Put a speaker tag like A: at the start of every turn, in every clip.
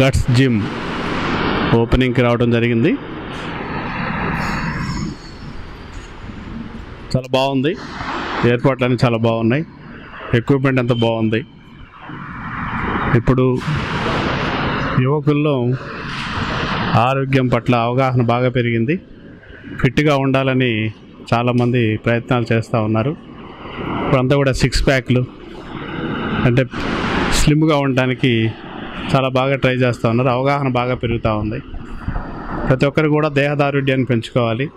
A: guts gym ఓపెనింగ్కి రావడం జరిగింది చాలా బాగుంది ఏర్పాట్లన్నీ చాలా బాగున్నాయి ఎక్విప్మెంట్ అంతా బాగుంది ఇప్పుడు యువకుల్లో ఆరోగ్యం పట్ల అవగాహన బాగా పెరిగింది ఫిట్గా ఉండాలని చాలామంది ప్రయత్నాలు చేస్తూ ఉన్నారు ఇప్పుడంతా కూడా సిక్స్ ప్యాక్లు అంటే స్లిమ్గా ఉండడానికి చాలా బాగా ట్రై చేస్తూ ఉన్నారు అవగాహన బాగా పెరుగుతూ ఉంది ప్రతి ఒక్కరు కూడా దేహదారుఢ్యాన్ని పెంచుకోవాలి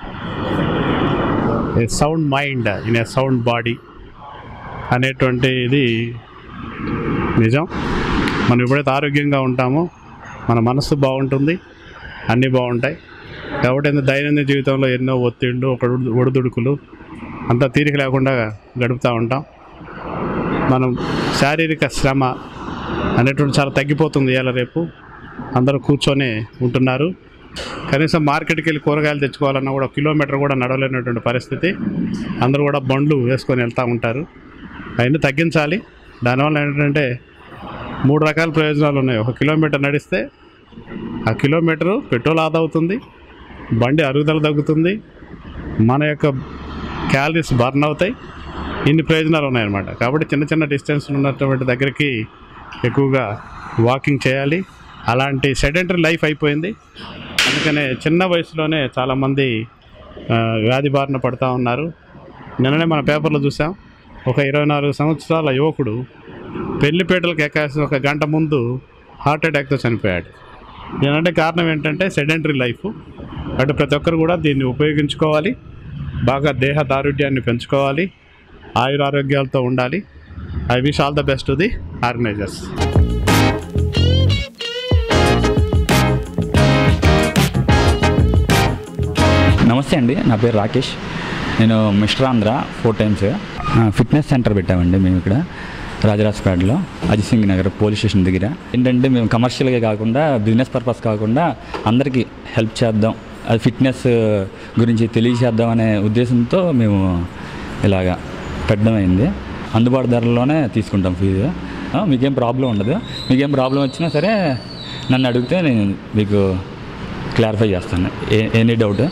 A: a sound mind in a sound body అనేటువంటి ఇది నిజం మనం ఎప్పుడైతే ఆరోగ్యంగా ఉంటామో మన మనసు బాగుంటుంది అన్నీ బాగుంటాయి కాబట్టి ఏంది దైనందిన జీవితంలో ఎన్నో ఒత్తిళ్ళు ఒక ఒడిదుడుకులు అంతా తీరిక లేకుండా గడుపుతూ ఉంటాం మనం శారీరక శ్రమ అనేటువంటి చాలా తగ్గిపోతుంది ఇవాళ రేపు అందరూ కూర్చొని ఉంటున్నారు కనీసం మార్కెట్కి వెళ్ళి కూరగాయలు తెచ్చుకోవాలన్నా కూడా ఒక కిలోమీటర్ కూడా నడవలేనటువంటి పరిస్థితి అందరూ కూడా బండ్లు వేసుకొని వెళ్తూ ఉంటారు అవన్నీ తగ్గించాలి దానివల్ల ఏంటంటే మూడు రకాల ప్రయోజనాలు ఉన్నాయి ఒక కిలోమీటర్ నడిస్తే ఆ కిలోమీటరు పెట్రోల్ ఆదా అవుతుంది బండి అరుగుదల తగ్గుతుంది మన యొక్క క్యాలరీస్ బర్న్ అవుతాయి ఇన్ని ప్రయోజనాలు ఉన్నాయన్నమాట కాబట్టి చిన్న చిన్న డిస్టెన్స్ ఉన్నటువంటి దగ్గరికి ఎక్కువగా వాకింగ్ చేయాలి అలాంటి సెడెంటరీ లైఫ్ అయిపోయింది అందుకనే చిన్న వయసులోనే చాలామంది ఆ, వ్యాధి బారిన పడుతూ ఉన్నారు నిన్ననే మన పేపర్లో చూసాం ఒక ఇరవై నాలుగు సంవత్సరాల యువకుడు పెళ్లిపేటలకు ఎక్కాల్సిన ఒక గంట ముందు హార్ట్ అటాక్తో చనిపోయాడు దీనంటే కారణం ఏంటంటే సెడెంటరీ లైఫ్ అటు ప్రతి ఒక్కరు కూడా దీన్ని ఉపయోగించుకోవాలి బాగా దేహ దారుఢ్యాన్ని పెంచుకోవాలి ఆయురారోగ్యాలతో ఉండాలి I wish all the best to the organisers
B: నమస్తే అండి నా పేరు రాకేష్ నేను mister Andhra four times fitness centre పెట్టామండి మేము ఇక్కడ రాజరాజపేటలో అజిత్ సింగ్ నగర్ పోలీస్ స్టేషన్ దగ్గర ఏంటంటే మేము కమర్షియల్గా కాకుండా బిజినెస్ పర్పస్ కాకుండా అందరికీ హెల్ప్ చేద్దాం అది ఫిట్నెస్ గురించి తెలియచేద్దాం అనే ఉద్దేశంతో మేము ఇలాగా పెట్టడం అయింది అందుబాటు ధరలోనే తీసుకుంటాం ఫీజు ఆ, మీకేం ప్రాబ్లం ఉండదు మీకేం ప్రాబ్లం వచ్చినా సరే నన్ను అడిగితే నేను మీకు క్లారిఫై చేస్తాను ఏ ఎనీ డౌట్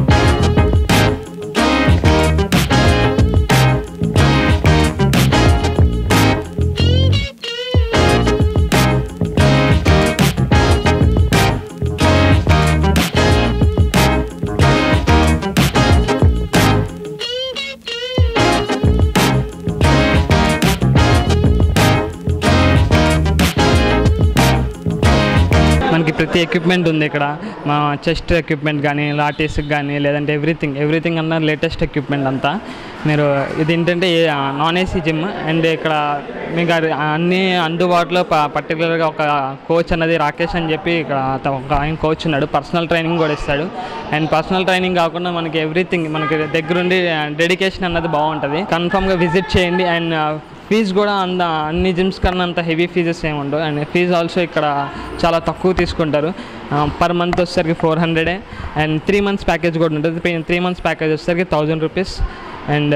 C: మనకి ప్రతి ఎక్విప్మెంట్ ఉంది ఇక్కడ మా చెస్ట్ ఎక్విప్మెంట్ కానీ లాటీస్కి కానీ లేదంటే ఎవ్రీథింగ్ ఎవ్రీథింగ్ అన్న లేటెస్ట్ ఎక్విప్మెంట్ అంతా మీరు ఇది ఏంటంటే నాన్ ఏసీ జిమ్ అండ్ ఇక్కడ మీకు అది అన్ని అందుబాటులో ప- పర్టికులర్గా ఒక కోచ్ అన్నది రాకేష్ అని చెప్పి ఇక్కడ అత- ఒక ఆయన కోచ్ ఉన్నాడు పర్సనల్ ట్రైనింగ్ కూడా ఇస్తాడు అండ్ పర్సనల్ ట్రైనింగ్ కాకుండా మనకి ఎవ్రీథింగ్ మనకి దగ్గరుండి డెడికేషన్ అన్నది బాగుంటుంది కన్ఫామ్గా విజిట్ చేయండి అండ్ ఫీజు కూడా అంద అన్ని జిమ్స్ కన్నా అంత హెవీ ఫీజెస్ ఏమి ఉండవు అండ్ ఫీజు ఆల్సో ఇక్కడ చాలా తక్కువ తీసుకుంటారు పర్ మంత్ వచ్చేసరికి ఫోర్ హండ్రెడే అండ్ త్రీ మంత్స్ ప్యాకేజ్ కూడా ఉంటుంది త్రీ మంత్స్ ప్యాకేజ్ వచ్చేసరికి థౌజండ్ రూపీస్ అండ్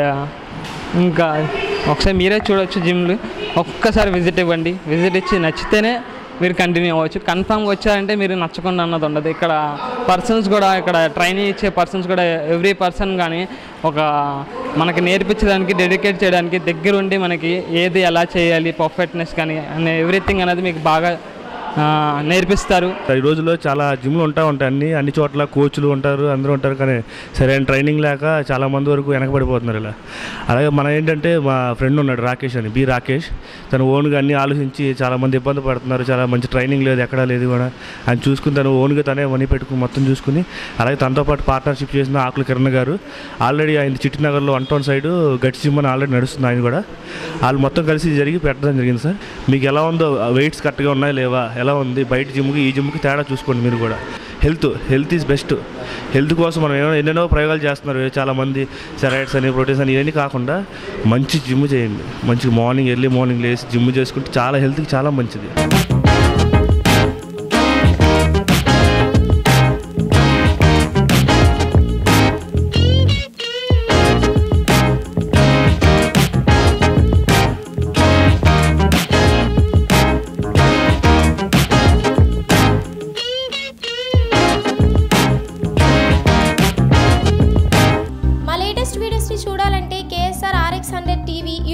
C: ఇంకా ఒకసారి మీరే చూడొచ్చు జిమ్లు ఒక్కసారి విజిట్ ఇవ్వండి విజిట్ ఇచ్చి నచ్చితేనే మీరు కంటిన్యూ అవ్వచ్చు కన్ఫామ్గా వచ్చారంటే మీరు నచ్చకుండా అన్నది ఉండదు ఇక్కడ పర్సన్స్ కూడా ఇక్కడ ట్రైనింగ్ ఇచ్చే పర్సన్స్ కూడా ఎవ్రీ పర్సన్ కానీ ఒక మనకి నేర్పించడానికి డెడికేట్ చేయడానికి దగ్గరుండి మనకి ఏది ఎలా చేయాలి పర్ఫెక్ట్నెస్ కానీ అనే ఎవ్రీథింగ్ అనేది మీకు బాగా ఆ, నేర్పిస్తారు
D: ఈ రోజుల్లో చాలా జిమ్లు ఉంటా ఉంటాయి అన్ని అన్ని చోట్ల కోచ్లు ఉంటారు అందరూ ఉంటారు కానీ సరైన ట్రైనింగ్ లేక చాలా మంది వరకు వెనకబడిపోతున్నారు ఇలా అలాగే మన ఏంటంటే మా ఫ్రెండ్ ఉన్నాడు రాకేష్ అని బి రాకేష్ తను ఓన్గా అన్ని ఆలోచించి చాలా మంది ఇబ్బంది పడుతున్నారు చాలా మంచి ట్రైనింగ్ లేదు ఎక్కడా లేదు కూడా అని చూసుకుని తను ఓన్గా తనే మనీ పెట్టుకుని మొత్తం చూసుకుని అలాగే తనతో పాటు పార్ట్నర్షిప్ చేసిన ఆకుల కిరణ్ గారు ఆల్రెడీ ఆయన చిట్టినగర్లో వన్ టౌన్ సైడ్ గట్టి జిమ్ అని ఆల్రెడీ నడుస్తుంది ఆయన కూడా వాళ్ళు మొత్తం కలిసి జరిగి పెట్టడం జరిగింది సార్ మీకు ఎలా ఉందో వెయిట్స్ కరెక్ట్గా ఉన్నాయా లేవా ఎలా ఉంది బయట జిమ్కి ఈ జిమ్కి తేడా చూసుకోండి మీరు కూడా health health is best health కోసం మనం ఏమో ఎన్నెన్నో ప్రయోగాలు చేస్తున్నారు చాలామంది సెరైడ్స్ అని ప్రోటీన్స్ అని ఇవన్నీ కాకుండా మంచి జిమ్ చేయండి మంచి మార్నింగ్ ఎర్లీ మార్నింగ్ లేసి జిమ్ చేసుకుంటే చాలా హెల్త్కి చాలా మంచిది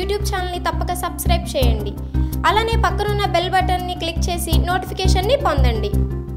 E: యూట్యూబ్ ఛానల్ని తప్పక సబ్స్క్రైబ్ చేయండి అలానే పక్కనున్న బెల్ బటన్ని క్లిక్ చేసి నోటిఫికేషన్ని పొందండి